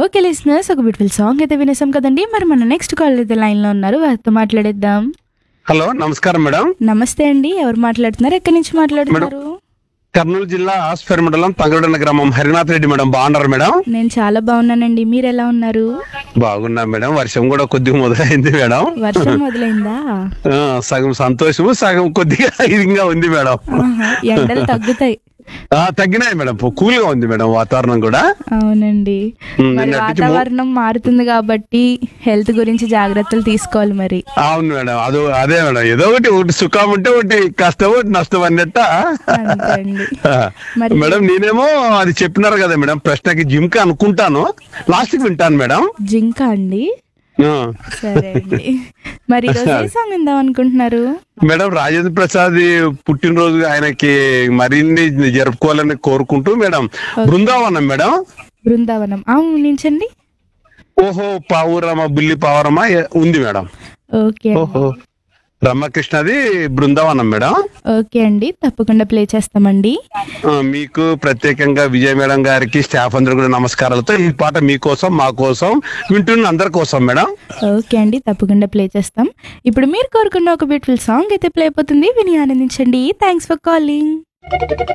Okay listeners ఒక beautiful song అయితే వినేసాం కదండి మరి మన నెక్స్ట్ కాల్ అయితే లైన్ లో ఉన్నారు వారితో మాట్లాడేద్దాం హలో నమస్కారం మేడం నమస్తే అండి ఎవరు మాట్లాడుతున్నారు ఎక్కడి నుంచి మాట్లాడుతున్నారు కర్నూలు జిల్లా ఆస్పేర్ మండలం తంగడన్న గ్రామం హరినాథ్ రెడ్డి మేడం బాగున్నారు మేడం నేను చాలా బాగున్నానండి మీరు ఎలా ఉన్నారు బాగున్నా మేడం వర్షం కూడా కొద్దిగా మొదలైంది మేడం వర్షం మొదలైందా ఆ, సగం సంతోషము సగం కొద్దిగా ఇదిగా ఉంది మేడం ఆహా, ఎండలు తగ్గుతాయి ఆ, తగ్గినాయి మేడం కూల్ గా ఉంది మేడం వాతావరణం కూడా అవునండి ఉమ్, మరి నిన్నటి నుంచి మో- వాతావరణం మారుతుంది కాబట్టి హెల్త్ గురించి జాగ్రత్తలు తీసుకోవాలి మరి అవును మేడం అదో అదే మేడం ఏదో ఒకటి ఒకటి సుఖం ఉంటే ఒకటి కష్టం ఒకటి నష్టం అన్నట్ట అంతే అండి ఆ, మరి- మేడం నేనేమో అది చెప్పినారు కదా మేడం ప్రశ్నకి జిమ్ కి అనుకుంటాను లాస్ట్ కి వింటాను మేడం జింక అండి ఆ. సరే అండి మరి ఈరోజు ఏ సాంగ్ విందాం అనుకుంటున్నారు మేడం రాజేంద్ర ప్రసాద్ పుట్టినరోజు ఆయనకి మరిన్ని జరుపుకోవాలని కోరుకుంటూ మేడం బృందావనం మేడం బృందావనం అవును నించండి ఓహో పావురమ బుల్లి పావురమ ఏ- ఉంది మేడం ఓకే ఓహో రమ్మకృష్ణది బృందావనం మేడం ఓకే అండి తప్పకుండా ప్లే చేస్తామండి ఆ, మీకు ప్రత్యేకంగా విజయ మేడం గారికి స్టాఫ్ అందరూ కూడా నమస్కారాలతో ఈ పాట మీకోసం మా కోసం వింటున్న అందరి కోసం మేడం ఓకే అండి తప్పకుండా ప్లే చేస్తాం ఇప్పుడు మీరు కోరుకున్న ఒక బ్యూటిఫుల్ సాంగ్ అయితే ప్లే అయిపోతుంది విని ఆనందించండి థ్యాంక్స్ ఫర్ కాలింగ్